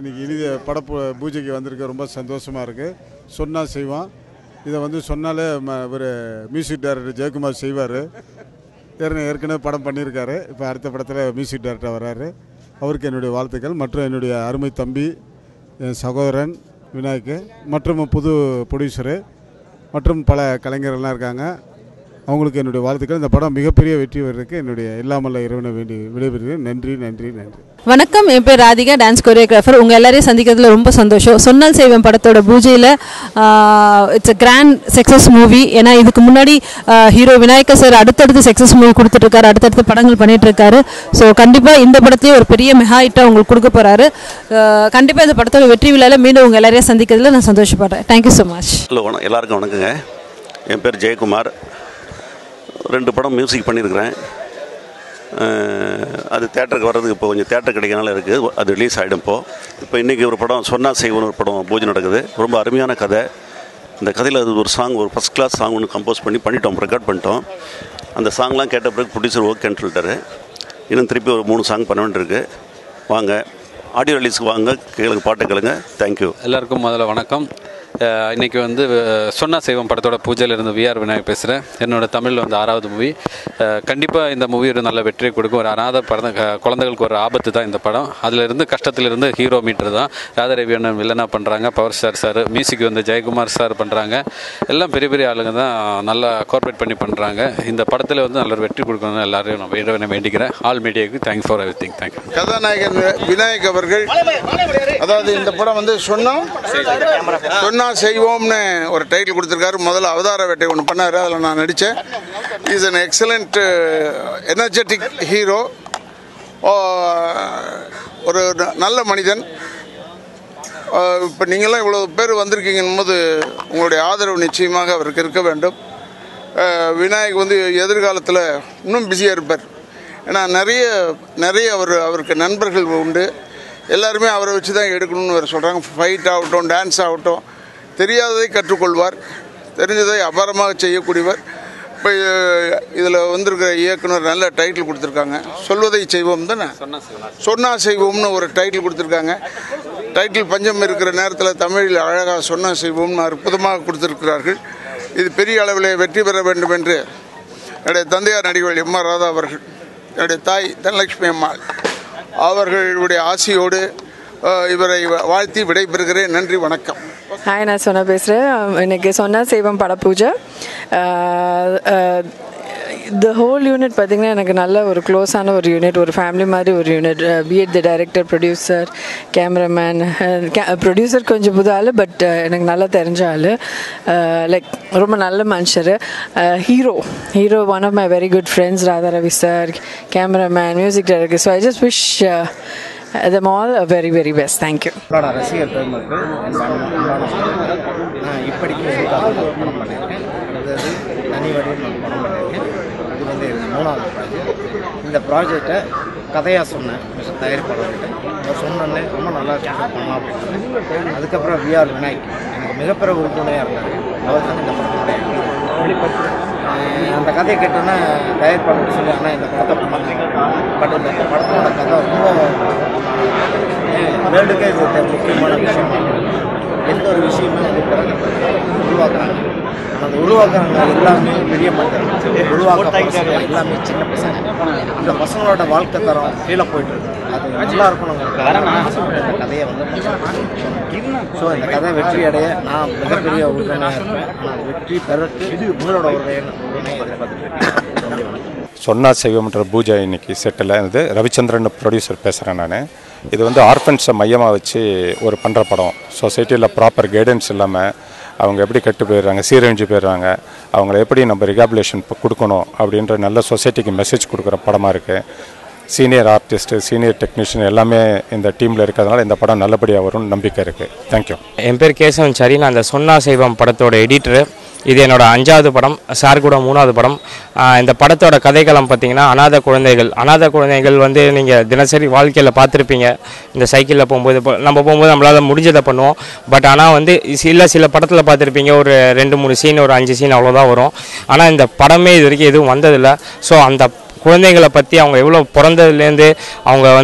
இன்னைக்கு இனித படப்பு பூஜைக்கு வந்திருக்க ரொம்ப சந்தோஷமாக இருக்குது சொன்னால் செய்வான் இதை வந்து சொன்னாலே ம- இவர் மியூசிக் டைரக்டர் ஜெயக்குமார் செய்வார் ஏற்கனவே ஏற்கனவே படம் பண்ணியிருக்காரு இப்போ அடுத்த படத்தில் மியூசிக் டைரக்டர் வராரு அவருக்கு என்னுடைய வாழ்த்துக்கள் மற்றும் என்னுடைய அருமை தம்பி என் சகோதரன் விநாயக் மற்றும் புது ப்ரொடியூசரு மற்றும் பல கலைஞர்கள்லாம் இருக்காங்க அவங்களுக்கு என்னுடைய வாழ்த்துக்கள் இந்த படம் மிகப்பெரிய வெற்றி பெறதுக்கு என்னுடைய இல்லாமல்ல இறைவனை வேண்டி விடைபெறுகிறேன் நன்றி நன்றி நன்றி வணக்கம் என் பேர் ராதிகா டான்ஸ் கொரியோகிராஃபர் உங்கள் எல்லாரையும் சந்திக்கிறதுல ரொம்ப சந்தோஷம் சொன்னால் செய்வன் படத்தோட பூஜையில் it's a grand success movie ஏன்னா இதுக்கு முன்னாடி ஹீரோ விநாயகர் சார் அடுத்தடுத்து சக்ஸஸ் மூவி கொடுத்துட்ருக்காரு அடுத்தடுத்து படங்கள் பண்ணிட்டு இருக்காரு ஸோ கண்டிப்பாக இந்த படத்தையும் ஒரு பெரிய மெகா ஹிட்டாக உங்களுக்கு கொடுக்க போகிறாரு கண்டிப்பாக இந்த படத்தோட வெற்றி விழாவில் மீண்டும் உங்கள் எல்லாரையும் சந்திக்கிறதுல நான் சந்தோஷப்படுறேன் தேங்க்யூ ஸோ மச் ஹலோ வணக்கம் எல்லாருக்கும் வணக்கங்க என் பேர் ஜெயக்குமார் ரெண்டு படம் மியூசிக் பண்ணியிருக்கிறேன் அஹ், அது தேட்டருக்கு வர்றதுக்கு இப்போ கொஞ்சம் தேட்டர் கிடைக்கனால இருக்குது அது ரிலீஸ் ஆகிடும் இப்போது இப்போ இன்றைக்கி ஒரு படம் சொன்னா செய்வன் ஒரு படம் பூஜை நடக்குது ரொம்ப அருமையான கதை இந்த கதையில் அது ஒரு சாங் ஒரு ஃபஸ்ட் கிளாஸ் சாங் ஒன்று கம்போஸ் பண்ணி பண்ணிட்டோம் ரெக்கார்ட் பண்ணிட்டோம் அந்த சாங்லாம் கேட்ட பிறகு ப்ரொடியூசர் ஓகேன்னு சொல்லிட்டாரு இன்னும் திருப்பி ஒரு மூணு சாங் பண்ண வேண்டியிருக்கு வாங்க ஆடியோ ரிலீஸ்க்கு வாங்க கேளுங்க பாட்டு கேளுங்க தேங்க்யூ எல்லாருக்கும் முதல்ல வணக்கம் அஹ் இன்னைக்கு வந்து அஹ், சொன்னா செய்வம் படத்தோட பூஜையில இருந்து விஆர் விநாயக் பேசுகிறேன் என்னோட தமிழில் வந்து ஆறாவது மூவி கண்டிப்பாக இந்த மூவி ஒரு நல்ல வெற்றியை கொடுக்கும் ஒரு அநாத படம் க- குழந்தைகளுக்கு ஒரு ஆபத்து தான் இந்த படம் அதுல இருந்து கஷ்டத்திலிருந்து ஹீரோ மீட்டர் தான் ராதாரவி அண்ணன் வில்லனா பண்ணுறாங்க பவர் ஸ்டார் சார் மியூசிக் வந்து ஜெயக்குமார் சார் பண்ணுறாங்க எல்லாம் பெரிய பெரிய ஆளுங்க தான் நல்லா கோஆப்ரேட் பண்ணி பண்ணுறாங்க இந்த படத்தில் வந்து நல்ல ஒரு வெற்றி கொடுக்கணும்னு எல்லாரையும் நான் இறைவனை வேண்டிக்கிறேன் ஆல் மீடியாவுக்கு thanks for everything thank you கதாநாயகன் விநாயக் அவர்கள் அதாவது இந்த படம் வந்து சொன்னோம் சொன்னா செய்வோம்னு ஒரு டைட்டில் கொடுத்துருக்காரு முதல்ல அவதார வேட்டை ஒன்று பண்ணார் அதில் நான் நடித்தேன் is an excellent energetic hero ஒரு ந- நல்ல மனிதன் இப்போ நீங்களாம் இவ்வளோ பேர் வந்திருக்கீங்கன்னும் போது உங்களுடைய ஆதரவு நிச்சயமாக அவருக்கு இருக்க வேண்டும் அஹ், விநாயக் வந்து எதிர்காலத்தில் இன்னும் பிஸியாக இருப்பார் ஏன்னா நிறைய நிறைய அவர் அவருக்கு நண்பர்கள் உண்டு எல்லாருமே அவரை வச்சு தான் எடுக்கணும்னு அவர் சொல்கிறாங்க ஃபைட் ஆகட்டும் டான்ஸ் ஆகட்டும் தெரியாததை கற்றுக்கொள்வார் தெரிஞ்சதை அபாரமாக செய்யக்கூடியவர் இப்போ இதில் வந்திருக்கிற இயக்குனர் நல்ல டைட்டில் கொடுத்துருக்காங்க சொல்வதை செய்வோம் தானே சொன்னா செய்வோம்னு ஒரு டைட்டில் கொடுத்துருக்காங்க டைட்டில் பஞ்சம் இருக்கிற நேரத்தில் தமிழில் அழகாக சொன்னா செய்வோம்னு அற்புதமாக கொடுத்துருக்கிறார்கள் இது பெரிய அளவில் வெற்றி பெற வேண்டும் என்று என்னுடைய தந்தையார் நடிகர்கள் எம் ஆர் ராதா அவர்கள் என்னுடைய தாய் தனலட்சுமி அம்மாள் அவர்களுடைய ஆசையோடு அஹ், இவரை வாழ்த்தி விடைபெறுகிறேன் நன்றி வணக்கம் ஹாய் நான் சொன்ன பேசுகிறேன் இன்னைக்கு சொன்னா செய்வம் பட பூஜை த ஹோல் யூனிட் பார்த்திங்கன்னா எனக்கு நல்ல ஒரு க்ளோஸான ஒரு யூனிட் ஒரு ஃபேமிலி மாதிரி ஒரு யூனிட் பிஎட் the director producer cameraman producer கொஞ்சம் புது ஆள் பட் எனக்கு நல்லா தெரிஞ்ச ஆள் லைக் ரொம்ப நல்ல மனுஷர் hero hero one of my very good friends Radha Ravi sir cameraman music director so I just wish them all a very very best thank you என்னோட ரசிகர் பெருமக்கள் என் அன்பான சொந்தங்கள், நான் இப்படிக்கு எதுக்காக ஒரு படம் பண்ணியிருக்கேன் அடுத்தது தனி வடிவம் ஒரு படம் பண்ணியிருக்கேன் இது வந்து எனக்கு மூணாவது ப்ராஜெக்ட் இந்த ப்ராஜெக்டை கதையாக சொன்னேன் மிஸ்டர் தயாரிப்பாளர்கிட்ட அவர் சொன்னோன்னே ரொம்ப நல்லா இருக்கு பண்ணலாம் அப்படின்னு அதுக்கப்புறம் விஆர் விநாயக் எனக்கு மிகப்பெரிய உறுதுணையாக இருந்தார் அவர் தான் இந்த படத்தினுடைய அஹ் அந்த கதையை கேட்டோன்னே தயாரிப்பாளர் சொல்லி ஆனால் இந்த படத்தை பண்ணாங்க பட் இந்த படத்தோட கதை ரொம்ப வேர்ல்டுக்கே இது ஒரு முக்கியமான விஷயம் எந்த ஒரு விஷயமே வந்து பிறகு உருவாக்குறாங்க அந்த உருவாக்குறாங்க எல்லாமே பெரிய மனிதர்கள் உருவாக்க பசங்க எல்லாமே சின்ன பசங்க இந்த பசங்களோட வாழ்க்கை தரம் கீழே போயிட்டு இருக்கு அது நல்லா இருக்கணுங்கிறதுக்காக இந்த கதையை வந்து ஸோ இந்த கதை வெற்றி அடைய நான் மிகப்பெரிய உறுதுணையாக இருப்பேன் ஆனால் அது வெற்றி பெறக்கு உங்களோட உறுதுணை உறுதுணையை எதிர்பார்த்துட்டு இருக்கேன் நன்றி வணக்கம் சொன்னா செய்வோம்ன்ற பூஜை இன்னைக்கு செட்டில் இது ரவிச்சந்திரன் ப்ரொடியூசர் பேசுகிறேன் நான் இது வந்து ஆர்ஃபன்ஸை மையமாக வச்சு ஒரு பண்ணுற படம் சொசைட்டியில் ப்ராப்பர் கைடன்ஸ் இல்லாமல் அவங்க எப்படி கெட்டு போயிடுறாங்க சீரழிஞ்சு போயிடுறாங்க அவங்கள எப்படி நம்ம ரிகாபிலேஷன் கொடுக்கணும் அப்படின்ற நல்ல சொசைட்டிக்கு மெசேஜ் கொடுக்குற படமாக இருக்குது சீனியர் ஆர்டிஸ்ட்டு சீனியர் டெக்னீஷியன் எல்லாமே இந்த டீமில் இருக்கிறதுனால இந்த படம் நல்லபடியாக வரும்னு நம்பிக்கை இருக்குது தேங்க்யூ என் பேர் கேசவன் சரி நான் அந்த சொன்னா செய்வம் படத்தோட எடிட்டரு இது என்னோட அஞ்சாவது படம் சார் கூட மூணாவது படம் ஆஹ் இந்த படத்தோட கதைக்களம் பார்த்தீங்கன்னா அனாதை குழந்தைகள் அனாதை குழந்தைகள் வந்து நீங்கள் தினசரி வாழ்க்கையில் பார்த்துருப்பீங்க இந்த சைக்கிளில் போகும்போது இப்போ நம்ம போகும்போது நம்மளால் முடிஞ்சதை பண்ணுவோம் பட் ஆனால் வந்து சில சில படத்தில் பார்த்துருப்பீங்க ஒரு ரெண்டு மூணு சீன் ஒரு அஞ்சு சீன் அவ்வளோதான் வரும் ஆனால் இந்த படமே இது வரைக்கும் எதுவும் வந்ததில்லை ஸோ அந்த குழந்தைங்களை பற்றி அவங்க எவ்வளோ பிறந்ததுலேருந்து அவங்க வந்து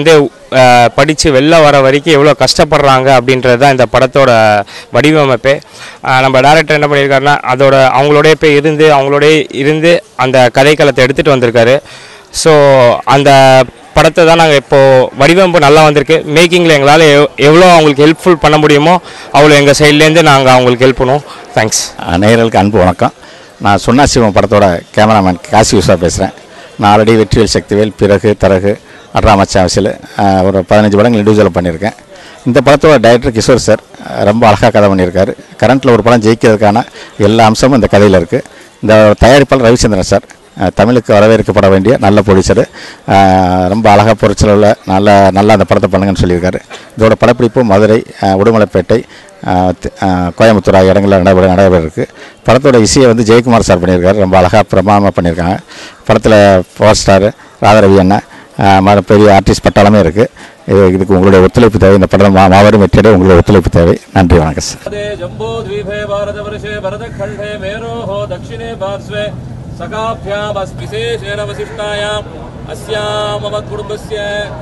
படித்து வெளில வர வரைக்கும் எவ்வளோ கஷ்டப்படுறாங்க அப்படின்றது தான் இந்த படத்தோட வடிவமைப்பே அஹ் நம்ம டேரக்டர் என்ன பண்ணியிருக்காருன்னா அதோட அவங்களோடய போய் இருந்து அவங்களோடய இருந்து அந்த கதைக்களத்தை எடுத்துகிட்டு வந்திருக்காரு ஸோ அந்த படத்தை தான் நாங்கள் இப்போது வடிவமைப்பு நல்லா வந்திருக்கு மேக்கிங்கில் எங்களால் எவ் எவ்வளோ அவங்களுக்கு ஹெல்ப்ஃபுல் பண்ண முடியுமோ அவ்வளோ எங்கள் சைட்லேருந்து நாங்கள் அவங்களுக்கு ஹெல்ப் பண்ணுவோம் தேங்க்ஸ் நேயர்களுக்கு அன்பு வணக்கம் நான் சொன்னா சிவம் படத்தோட கேமராமேன் காசி உஷா பேசுகிறேன் நான் ஆல்ரெடி வெற்றிவேல் சக்திவேல் பிறகு தரகு அட்ராமச்சா வசில் ஒரு பதினஞ்சு படங்கள் இண்டிவிஜுவலாக பண்ணியிருக்கேன் இந்த படத்தோட டைரக்டர் கிஷோர் சார் அஹ், ரொம்ப அழகாக கதை பண்ணியிருக்காரு கரண்ட்டில் ஒரு படம் ஜெயிக்கிறதுக்கான எல்லா அம்சமும் இந்த கதையில் இருக்குது இந்த தயாரிப்பாளர் ரவிச்சந்திரன் சார் அஹ், தமிழுக்கு வரவேற்கப்பட வேண்டிய நல்ல ப்ரொடியூசர் ரொம்ப அழகாக பொறிச்சலில் நல்ல நல்லா அந்த படத்தை பண்ணுங்கன்னு சொல்லியிருக்காரு இதோட படப்பிடிப்பு மதுரை அஹ், உடுமலைப்பேட்டை அஹ், தி- அஹ், கோயம்புத்தூர் ஆகிய இடங்களில் நடைபெற நடைபெற இருக்கு படத்தோட இசையை வந்து ஜெயக்குமார் சார் பண்ணியிருக்காரு ரொம்ப அழகாக பிரமாதமாக பண்ணியிருக்காங்க படத்தில் பவர் ஸ்டார் ராதாரவி அண்ணன் அஹ், மறு பெரிய ஆர்டிஸ்ட் பட்டாளமே இருக்குது இது இதுக்கு உங்களுடைய ஒத்துழைப்பு தேவை இந்த படம் மா- மாபெரும் வெற்றியடைய உங்களுடைய ஒத்துழைப்பு தேவை நன்றி வணக்கம் சார் जम्बूद्वीपे भारतवर्षे भरतखण्डे मेरोः दक्षिणे पार्श्वे सखाभ्यामस्विशेषेण वसिष्ठायाम् अस्यां मम कुटुम्बस्य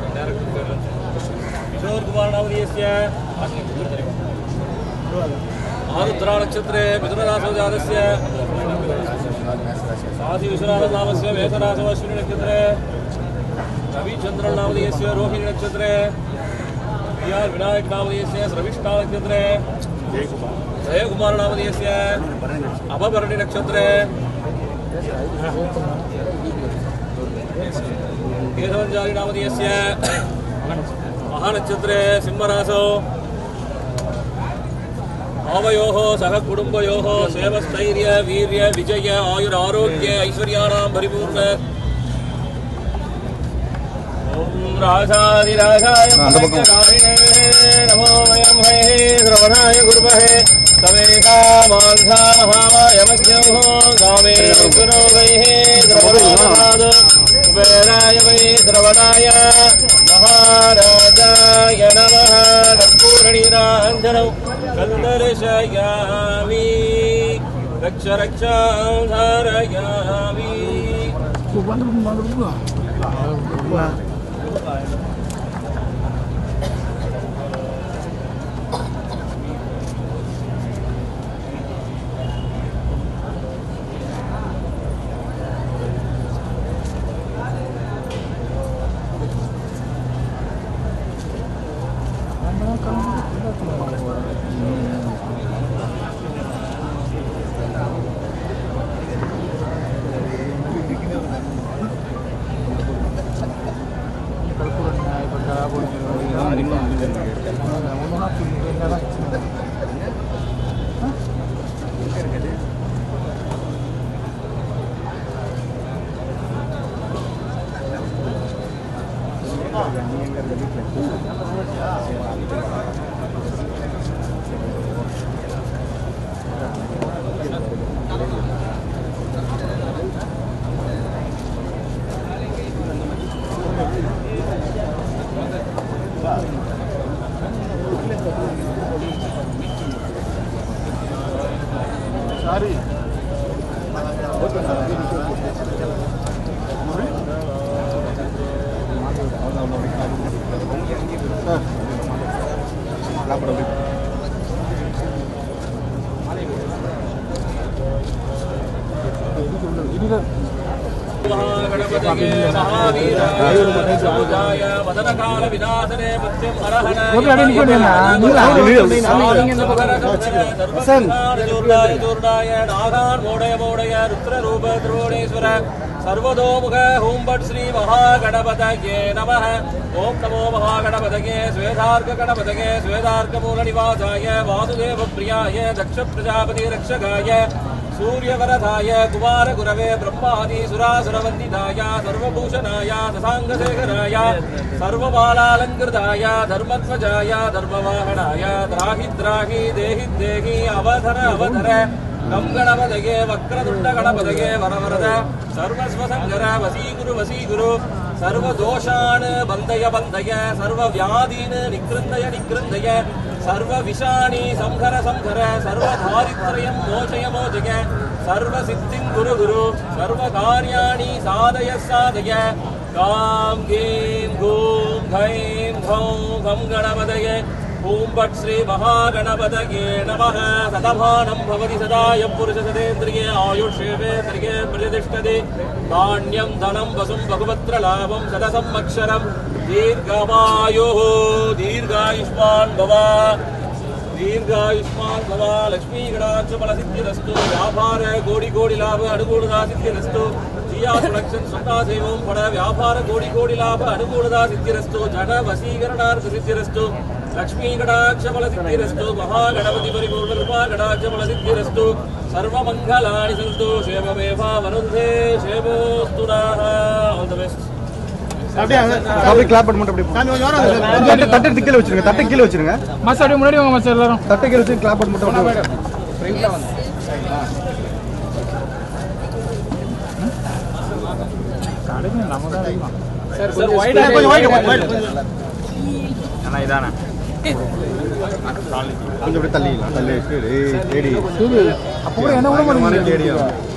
किशोरकुमारनामधीयस्य आरुद्रानक्षत्रे मिथुनरासौ जातस्य साधिविश्वनाथनामस्य वेदरासौ अश्विनीनक्षत्रे रविचन्द्रनामधीयस्य रोहिणीनक्षत्रे टी आर विनायक नामधेयस्य श्रविष्ठा नक्षत्रे जयकुमार नामधेयस्य अपभरणी नक्षत्रे केशवञ्जारी नामधेयस्य महानक्षत्रे सिंहरासौ आवयोः सह कुटुम्बयोः सेवस्थैर्य वीर्य विजय आयुरारोग्य ऐश्वर्याणां परिपूर्ण ॐ राजाधिराजाय राजाय नमो वयं हये श्रवणाय गुरुमहे तमेकामान्धा महामाय मध्यमो गावे गुरो वैः श्रवणाद कुबेराय वै श्रवणाय महाराजाय नमः कर्पूरणीराञ्जनौ कन्दर्शयामि रक्ष रक्षां धारयामि महागणपतये महावीराय राजाय वदनकालविनाशने मृत्युम् अर्हणाय चूर्णाय नागान् मोडय मोडय रुद्ररूप द्रोणेश्वर सर्वतोमुख हुं भट् श्री महागणपतये नमः ॐ नमो महागणपतये श्वेतार्कगणपतये श्वेतार्कमूलनिवासाय वासुदेवप्रियाय दक्षप्रजापति रक्षकाय सूर्यवरदाय कुमारगुरवे ब्रह्मादि सुरासुरवन्दिताय सर्वभूषणाय दशाङ्गशेखराय सर्वबालालङ्कृताय धर्मध्वजाय धर्मवाहनाय द्राहि द्राहि देहि देहि अवधर अवधर गं गणपतये वक्रतुण्ड गणपतये वरवरद सर्वस्वसङ्कर वसीगुरु वसीगुरु सर्वदोषान् बन्धय बन्धय सर्वव्याधीन् निकृन्दय निकृन्दय सर्वविषाणि संहर संहर सर्वदारिद्र्यं मोचय मोचय सर्वसिद्धिं गुरु गुरु सर्वकार्याणि साधय साधय गां गीं गूं घैं भौं गं गणपतये ॐ भट् श्री महागणपतये नमः सतमानं भवति सदा यः पुरुषसदेन्द्रिये आयुष्येवेन्द्रिये प्रतिष्ठते धान्यं धनं वसुं बहुवत्र लाभं सदसंवत्सरं दीर्घमायुः दीर्घायुष्मान् भव दीर्घायुष्मान् भव लक्ष्मी गणाक्ष फलसिद्धिरस्तु व्यापार कोटि कोटि लाभ अनुकूलता सिद्धिरस्तु जिया प्रोडक्शन स्वतः सेवं पड व्यापार कोटि कोटि लाभ अनुकूलता सिद्धिरस्तु जन वशीकरणार्थ सिद्धिरस्तु लक्ष्मी गणाक्ष फलसिद्धिरस्तु महागणपति परिपूर्ण कृपा गणाक्ष फलसिद्धिरस्तु सर्वमङ्गलानि सन्तु क्षेममेवावरुन्धे क्षेमोऽस्तु नः ऑल द बेस्ट அப்படியே அப்படியே கிளாப் பண்ண மட்டும் அப்படியே தட்டு தட்டு கீழே வச்சிருங்க தட்டை கீழே வச்சிருங்க மஸ்ட் அப்படியே முன்னாடி வாங்க மஸ்ட் எல்லாரும் தட்டை கீழே வச்சு கிளாப் பண்ண மட்டும் அப்படியே சார் wide ஆ கொஞ்சம் wide, wide, wide. அண்ணா இதானே கொஞ்சம் அப்படியே தள்ளி தள்ளி தேடி தேடி அப்போ கூட என்ன விட மாட்டேங்குது. தேடி